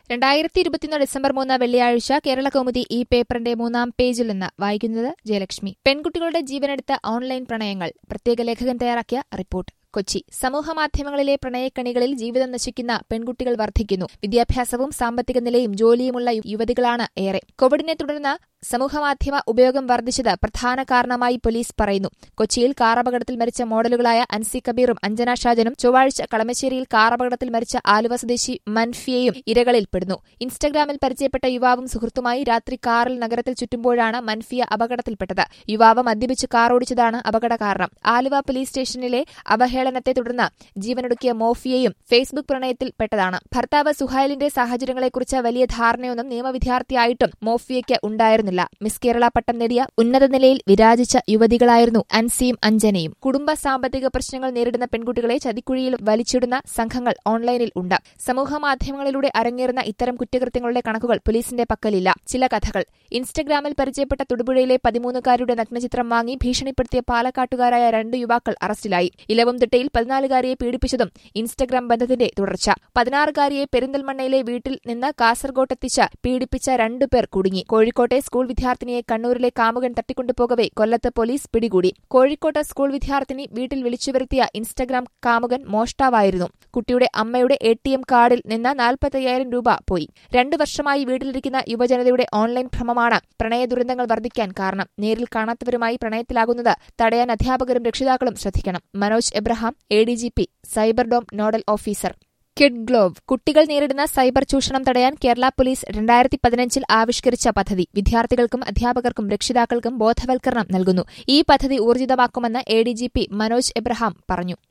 രണ്ടായിരത്തി ഇരുപത്തിയൊന്ന് ഡിസംബർ മൂന്ന് വെള്ളിയാഴ്ച കേരള കൗമുദി ഈ പേപ്പറിന്റെ മൂന്നാം പേജിൽ നിന്ന് വായിക്കുന്നത് ജയലക്ഷ്മി പെൺകുട്ടികളുടെ ജീവനെടുത്ത ഓൺലൈൻ പ്രണയങ്ങൾ പ്രത്യേക ലേഖകൻ തയ്യാറാക്കിയ റിപ്പോർട്ട് കൊച്ചി സമൂഹമാധ്യമങ്ങളിലെ പ്രണയക്കണികളിൽ ജീവിതം നശിക്കുന്ന പെൺകുട്ടികൾ വർദ്ധിക്കുന്നു വിദ്യാഭ്യാസവും സാമ്പത്തിക നിലയും ജോലിയുമുള്ള യുവതികളാണ് ഏറെ കോവിഡിനെ തുടർന്ന് സമൂഹമാധ്യമ ഉപയോഗം വർദ്ധിച്ചത് പ്രധാന കാരണമായി പോലീസ് പറയുന്നു കൊച്ചിയിൽ കാറപകടത്തിൽ മരിച്ച മോഡലുകളായ അൻസി കബീറും അഞ്ജന ഷാജനും ചൊവ്വാഴ്ച കളമശ്ശേരിയിൽ കാറപകടത്തിൽ മരിച്ച ആലുവ സ്വദേശി മൻഫിയയും ഇരകളിൽപ്പെടുന്നു ഇൻസ്റ്റഗ്രാമിൽ പരിചയപ്പെട്ട യുവാവും സുഹൃത്തുമായി രാത്രി കാറിൽ നഗരത്തിൽ ചുറ്റുമ്പോഴാണ് മൻഫിയ അപകടത്തിൽപ്പെട്ടത് യുവാവ് മദ്യപിച്ച് കാർ ഓടിച്ചതാണ് അപകട കാരണം ആലുവ പോലീസ് സ്റ്റേഷനിലെ അവഹേളനത്തെ തുടർന്ന് ജീവനൊടുക്കിയ മോഫിയയും ഫേസ്ബുക്ക് പ്രണയത്തിൽപ്പെട്ടതാണ് ഭർത്താവ് സുഹൈലിന്റെ സാഹചര്യങ്ങളെക്കുറിച്ച് വലിയ ധാരണയൊന്നും നിയമവിദ്യാർത്ഥിയായിട്ടും മോഫിയയ്ക്ക് ഉണ്ടായിരുന്നില്ല മിസ് കേരള പട്ടം നേടിയ ഉന്നത നിലയിൽ വിരാജിച്ച യുവതികളായിരുന്നു അൻസിയും അഞ്ജനയും കുടുംബ സാമ്പത്തിക പ്രശ്നങ്ങൾ നേരിടുന്ന പെൺകുട്ടികളെ ചതിക്കുഴിയിൽ വലിച്ചിടുന്ന സംഘങ്ങൾ ഓൺലൈനിൽ ഉണ്ട് സമൂഹമാധ്യമങ്ങളിലൂടെ അരങ്ങേറുന്ന ഇത്തരം കുറ്റകൃത്യങ്ങളുടെ കണക്കുകൾ പോലീസിന്റെ പക്കലില്ല ചില കഥകൾ ഇൻസ്റ്റഗ്രാമിൽ പരിചയപ്പെട്ട തൊടുപുഴയിലെ പതിമൂന്നുകാരുടെ നഗ്നചിത്രം വാങ്ങി ഭീഷണിപ്പെടുത്തിയ പാലക്കാട്ടുകാരായ രണ്ട് യുവാക്കൾ അറസ്റ്റിലായി ഇലവുംതിട്ടയിൽ പതിനാലുകാരിയെ പീഡിപ്പിച്ചതും ഇൻസ്റ്റഗ്രാം ബന്ധത്തിന്റെ തുടർച്ച പതിനാറുകാരിയെ പെരിന്തൽമണ്ണയിലെ വീട്ടിൽ നിന്ന് കാസർഗോട്ടെത്തിച്ച് പീഡിപ്പിച്ച രണ്ടുപേർ കുടുങ്ങി കോഴിക്കോട്ടെ സ്കൂൾ വിദ്യാർത്ഥിനിയെ കണ്ണൂരിലെ കാമുകൻ തട്ടിക്കൊണ്ടുപോകവെ കൊല്ലത്ത് പോലീസ് പിടികൂടി കോഴിക്കോട്ട് സ്കൂൾ വിദ്യാർത്ഥിനി വീട്ടിൽ വിളിച്ചുവരുത്തിയ ഇൻസ്റ്റഗ്രാം കാമുകൻ മോഷ്ടാവായിരുന്നു കുട്ടിയുടെ അമ്മയുടെ എ ടി എം കാർഡിൽ നിന്ന് നാൽപ്പത്തയ്യായിരം രൂപ പോയി രണ്ടു വർഷമായി വീട്ടിലിരിക്കുന്ന യുവജനതയുടെ ഓൺലൈൻ ഭ്രമമാണ് പ്രണയ ദുരന്തങ്ങൾ വർദ്ധിക്കാൻ കാരണം നേരിൽ കാണാത്തവരുമായി പ്രണയത്തിലാകുന്നത് തടയാൻ അധ്യാപകരും രക്ഷിതാക്കളും ശ്രദ്ധിക്കണം Manoj Abraham A D G P cyber dome nodal officer kid glove കുട്ടികൾ നേരിടുന്ന സൈബർ ചൂഷണം തടയാൻ കേരള പോലീസ് രണ്ടായിരത്തി പതിനഞ്ചിൽ ആവിഷ്കരിച്ച പദ്ധതി വിദ്യാർത്ഥികൾക്കും അധ്യാപകർക്കും രക്ഷിതാക്കൾക്കും ബോധവൽക്കരണം നൽകുന്നു ഈ പദ്ധതി ഊർജിതമാക്കുമെന്ന് A D G P Manoj Abraham പറഞ്ഞു